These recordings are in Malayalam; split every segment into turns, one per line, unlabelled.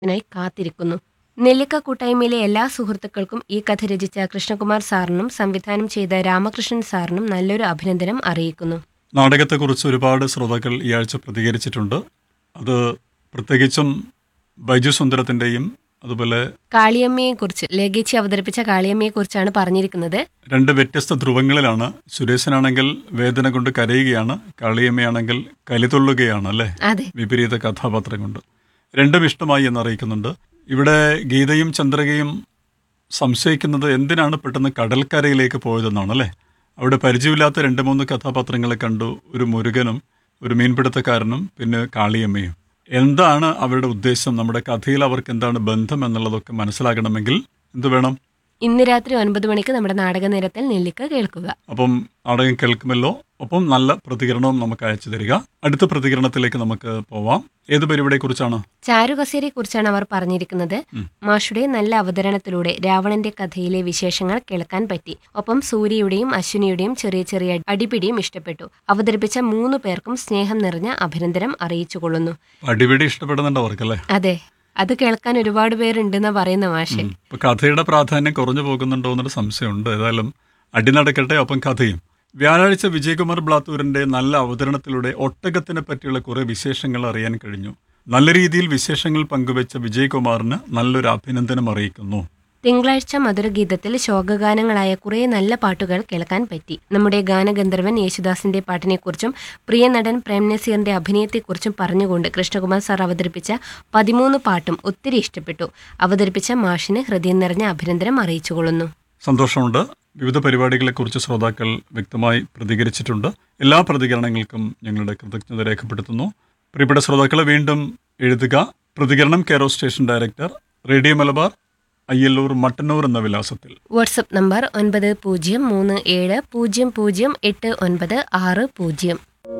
ത്തിനായി കാത്തിരിക്കുന്നു നെല്ലിക്ക കൂട്ടായ്മയിലെ എല്ലാ സുഹൃത്തുക്കൾക്കും ഈ കഥ രചിച്ച കൃഷ്ണകുമാർ സാറിനും സംവിധാനം ചെയ്ത രാമകൃഷ്ണൻ സാറിനും നല്ലൊരു അഭിനന്ദനം അറിയിക്കുന്നു
നാടകത്തെക്കുറിച്ച് ഒരുപാട് ശ്രോതാക്കൾ ഈ ആഴ്ച പ്രതികരിച്ചിട്ടുണ്ട് അത് പ്രത്യേകിച്ചും ബൈജു സുന്ദരത്തിൻ്റെയും അതുപോലെ
കാളിയമ്മയെക്കുറിച്ച് ലേഖിച്ചി അവതരിപ്പിച്ച കാളിയമ്മയെക്കുറിച്ചാണ് പറഞ്ഞിരിക്കുന്നത്
രണ്ട് വ്യത്യസ്ത ധ്രുവങ്ങളിലാണ് സുരേശനാണെങ്കിൽ വേദന കൊണ്ട് കരയുകയാണ് കാളിയമ്മയാണെങ്കിൽ കലിതുള്ളുകയാണ് അല്ലേ
അതെ
വിപരീത കഥാപാത്രം കൊണ്ട് രണ്ടും ഇഷ്ടമായി എന്നറിയിക്കുന്നുണ്ട് ഇവിടെ ഗീതയും ചന്ദ്രകയും സംശയിക്കുന്നത് എന്തിനാണ് പെട്ടെന്ന് കടൽക്കരയിലേക്ക് പോയതെന്നാണ് അല്ലേ അവിടെ പരിചയമില്ലാത്ത രണ്ട് മൂന്ന് കഥാപാത്രങ്ങളെ കണ്ടു ഒരു മുരുകനും ഒരു മീൻപിടുത്തക്കാരനും പിന്നെ കാളിയമ്മയും എന്താണ് അവരുടെ ഉദ്ദേശം നമ്മുടെ കഥയിൽ അവർക്ക് എന്താണ് ബന്ധം എന്നുള്ളതൊക്കെ മനസ്സിലാകണമെങ്കിൽ എന്ത് വേണം
ഇന്ന് രാത്രി ഒൻപത് മണിക്ക് നമ്മുടെ നാടക നിരത്തിൽ നെല്ലിക്ക കേൾക്കുക
അപ്പം നാടകം കേൾക്കുമല്ലോ ഒപ്പം നല്ല പ്രതികരണവും നമുക്ക് അയച്ചു തരിക അടുത്ത പ്രതികരണത്തിലേക്ക് നമുക്ക് പോവാം ഏത് പരിപാടിയെക്കുറിച്ചാണ്
ചാരുകസേരയെ കുറിച്ചാണ് അവർ പറഞ്ഞിരിക്കുന്നത്
ഉം.
മാഷുടെ നല്ല അവതരണത്തിലൂടെ രാവണന്റെ കഥയിലെ വിശേഷങ്ങൾ കേൾക്കാൻ പറ്റി ഒപ്പം സൂര്യയുടെയും അശ്വിനിയുടെയും ചെറിയ ചെറിയ അടിപിടിയും ഇഷ്ടപ്പെട്ടു അവതരിപ്പിച്ച മൂന്ന് പേർക്കും സ്നേഹം നിറഞ്ഞ അഭിനന്ദനം അറിയിച്ചുകൊള്ളുന്നു
അടിപിടി ഇഷ്ടപ്പെടുന്നുണ്ട് അവർക്കല്ലേ
അതെ അത് കേൾക്കാൻ ഒരുപാട് പേരുണ്ടെന്നാ പറയുന്ന മാഷെ
ഇപ്പൊ കഥയുടെ പ്രാധാന്യം കുറഞ്ഞു പോകുന്നുണ്ടോ എന്നൊരു സംശയമുണ്ട് ഏതായാലും അടി നടക്കട്ടെ ഒപ്പം കഥയും വ്യാഴാഴ്ച വിജയകുമാർ ബ്ലാത്തൂരിന്റെ നല്ല അവതരണത്തിലൂടെ ഒട്ടകത്തിനെ പറ്റിയുള്ള കുറെ വിശേഷങ്ങൾ അറിയാൻ കഴിഞ്ഞു നല്ല രീതിയിൽ വിശേഷങ്ങൾ പങ്കുവെച്ച വിജയകുമാറിന് നല്ലൊരു അഭിനന്ദനം അറിയിക്കുന്നു
തിങ്കളാഴ്ച മധുരഗീതത്തിൽ ശോകഗാനങ്ങളായ കുറേ നല്ല പാട്ടുകൾ കേൾക്കാൻ പറ്റി നമ്മുടെ ഗാനഗന്ധർവൻ യേശുദാസിന്റെ പാട്ടിനെക്കുറിച്ചും പ്രിയ നടൻ പ്രേം നസീറിന്റെ അഭിനയത്തെക്കുറിച്ചും പറഞ്ഞുകൊണ്ട് കൃഷ്ണകുമാർ സാർ അവതരിപ്പിച്ച പതിമൂന്ന് പാട്ടും ഒത്തിരി ഇഷ്ടപ്പെട്ടു അവതരിപ്പിച്ച മാഷിന് ഹൃദയം നിറഞ്ഞ അഭിനന്ദനം അറിയിച്ചുകൊള്ളുന്നു
സന്തോഷമുണ്ട് വിവിധ പരിപാടികളെക്കുറിച്ച് ശ്രോതാക്കൾ വ്യക്തമായി പ്രതികരിച്ചിട്ടുണ്ട് എല്ലാ പ്രതികരണങ്ങൾക്കും ഞങ്ങളുടെ കൃതജ്ഞത രേഖപ്പെടുത്തുന്നു പ്രിയപ്പെട്ട ശ്രോതാക്കളെ വീണ്ടും എഴുതുക പ്രതികരണം care of station director radio Malabar Ayyallur Mattannur എന്ന വിലാസത്തിൽ
വാട്സപ്പ് നമ്പർ ഒൻപത് പൂജ്യം മൂന്ന് ഏഴ് പൂജ്യം പൂജ്യം എട്ട് ഒൻപത് ആറ് പൂജ്യം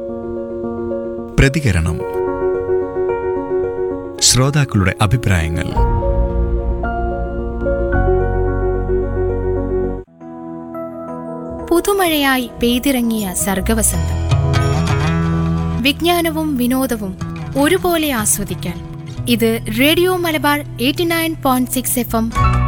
പ്രതികരണം ശ്രോതാക്കളുടെ അഭിപ്രായങ്ങൾ
പുതുമഴയായി പെയ്തിറങ്ങിയ സർഗവസന്തം വിജ്ഞാനവും വിനോദവും ഒരുപോലെ ആസ്വദിക്കാൻ ഇത് radio Malabar eighty nine point six F M